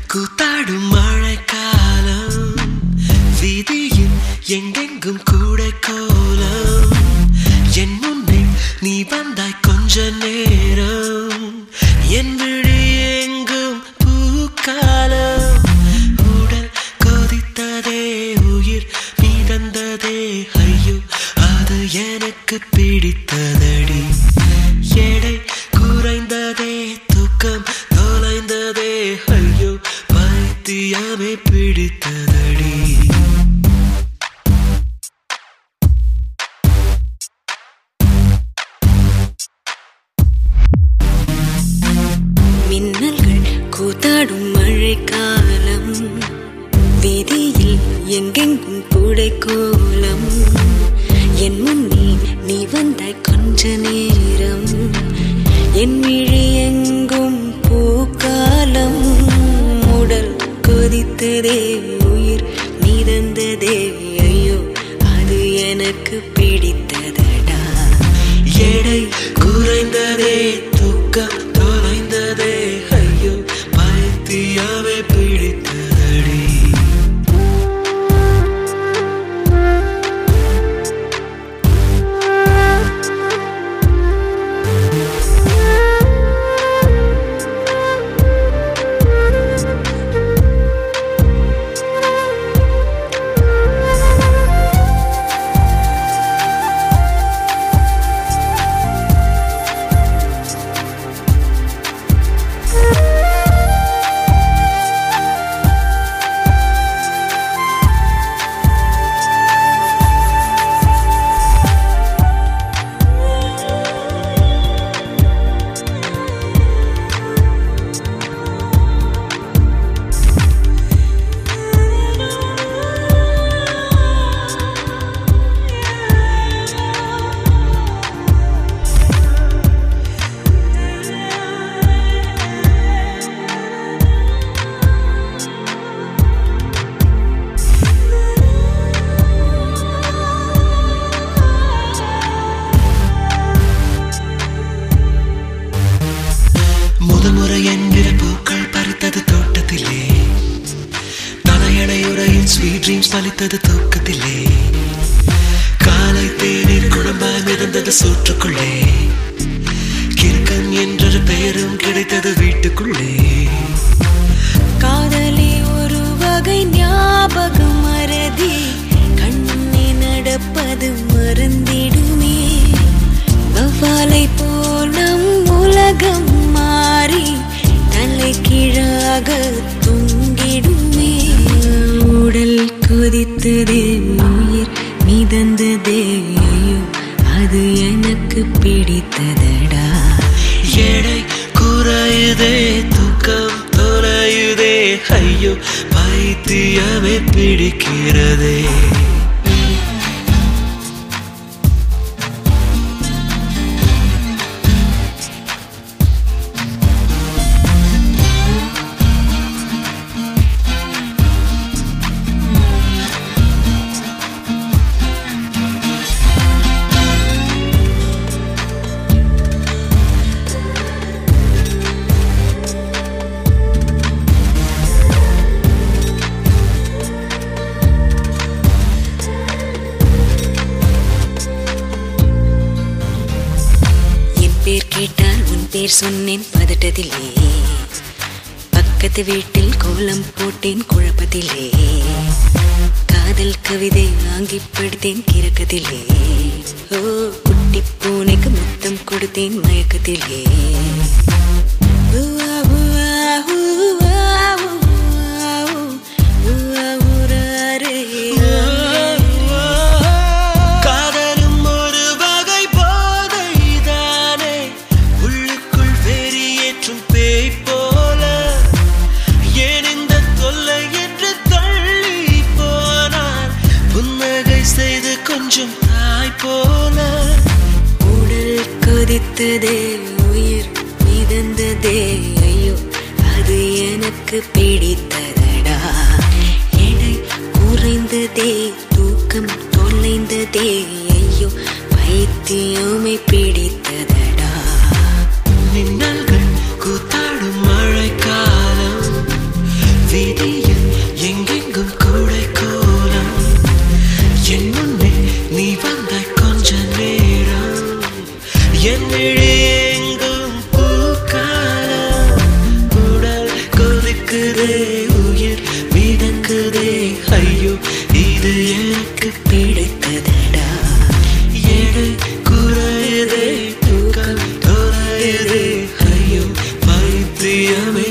கூத்தாடும் மழைக்காலம் வீதியில் எங்கெங்கும் கூட கோலம் என் முன்னே நீ வந்தாய் கொஞ்ச நேரம் என் விழி எங்கும் பூக்காலம் உடல் கொதித்ததே உயிர் மிதந்ததே ஐயோ அது எனக்கு பிடித்ததடி எடை குறைந்ததே தூக்கம் தொலைந்ததே ஐயோ பைத்தியமே பிடித்ததடி மின்னல்கள் கூத்தாடும் மழைக்காலம் வீதியில் எங்கெங்கும் கூடை கோலம் என் முன்னே நீ வந்தாய் கொஞ்ச நேரம் என் விழி எங்கும் பூக்காலம் உடல் கொதித்ததே உயிர் மிதந்ததே ஐயோ அது எனக்கு பிடித்ததடா எடை குறைந்ததே தூக்கம் தொலைந்ததே ஐயோ பைத்தியமே பிடித்ததடி முதல் முறை என்கிற பூக்கள் பறித்தது தோட்டத்திலே தலையணையுறையில் ஸ்வீட் ட்ரீம்ஸ் பலித்தது தூக்கத்திலே காலை தேநீர் குழம்பாய் மிதந்தது சூற்றுக்குள்ளே கிறுக்கன் என்றொரு பெயரும் கிடைத்தது வீட்டுக்குள்ளே காதலி ஒரு வகை ஞாபகம் மறதி கண்ணே நடப்பது மறந்திடுமே வவ்வாலை போல் நம் உலகம் மாறி தலை கீழாக தொங்கிடுமே உடல் கொதித்ததே உயிர் மிதந்ததே ஐயோ அது எனக்கு பிடித்ததடா எடை குறையுதே தூக்கம் தொலையுதே ஐயோ பைத்தியமே பிடிக்கிறதே என் பேர் கேட்டால் உன் பேர் சொன்னேன் பதட்டத்திலே பக்கத்து வீட்டில் கோலம் போட்டேன் குழப்பத்திலே காதல் கவிதை வாங்கி படித்தேன் கிறக்கத்திலே ஓ குட்டி பூனைக்கு முத்தம் கொடுத்தேன் மயக்கத்திலே ஊவா, ஊவா, ஊவா, ஊவா, ஊவா, ஊராரே. காதலும் ஒரு வகை போதைதானே உள்ளுக்குள் வெறியேற்றும் பேய் போல ஏன் இந்த தொல்லை என்று தள்ளி போனார் புன்னகை செய்து கொஞ்சம் தாய் போல உடல் கொதித்ததே உயிர் மிதந்ததே ஐயோ அது எனக்கு பிடித்ததடா எடை குறைந்ததே தூக்கம் தொலைந்ததே ஐயோ பைத்தியமே பிடித்ததடா மின்னல்கள் கூத்தாடும் மழைக்காலம் கொதிக்குதே உயிர் மிதக்குதே ஐயோ இது எனக்கு பிடித்ததடா எடை குறையுதே தூக்கம் தொலையுதே ஐயோ பைத்தியமே